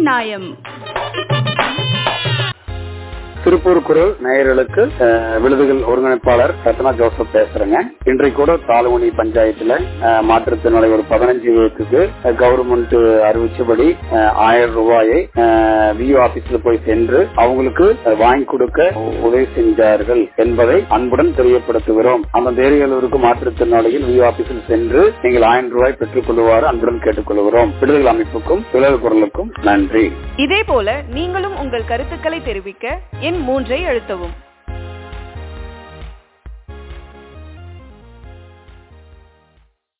நியாயம் திருப்பூர் குரல் நேயர்களுக்கு அஹ், விழுதுகள் ஒருங்கிணைப்பாளர் ரத்னா ஜோசப் பேசுறேங்க இன்றைக்கு கூட தாலுமணி பஞ்சாயத்துல அஹ், மாற்றுத்திறனாளி ஒரு பதினஞ்சு பேருக்கு கவர்மெண்ட் அறிவிச்சபடி அஹ், ஆயிரம் ரூபாயை விஓ ஆபீஸ்ல போய் சென்று அவங்களுக்கு அஹ், வாங்கி கொடுக்க உதவி செஞ்சார்கள் என்பதை அன்புடன் தெரியப்படுத்துகிறோம் அந்த தேரியலூருக்கு மாற்றுத்திறனாளிகள் விஓ ஆபீஸில் சென்று நீங்கள் ஆயிரம் ரூபாய் பெற்றுக் கொள்ளுமாறு அன்புடன் கேட்டுக்கொள்கிறோம் விடுதல் அமைப்புக்கும் விடுதல் குரலுக்கும் நன்றி இதே போல நீங்களும் உங்கள் கருத்துக்களை தெரிவிக்க எண் மூன்றை அழுத்தவும்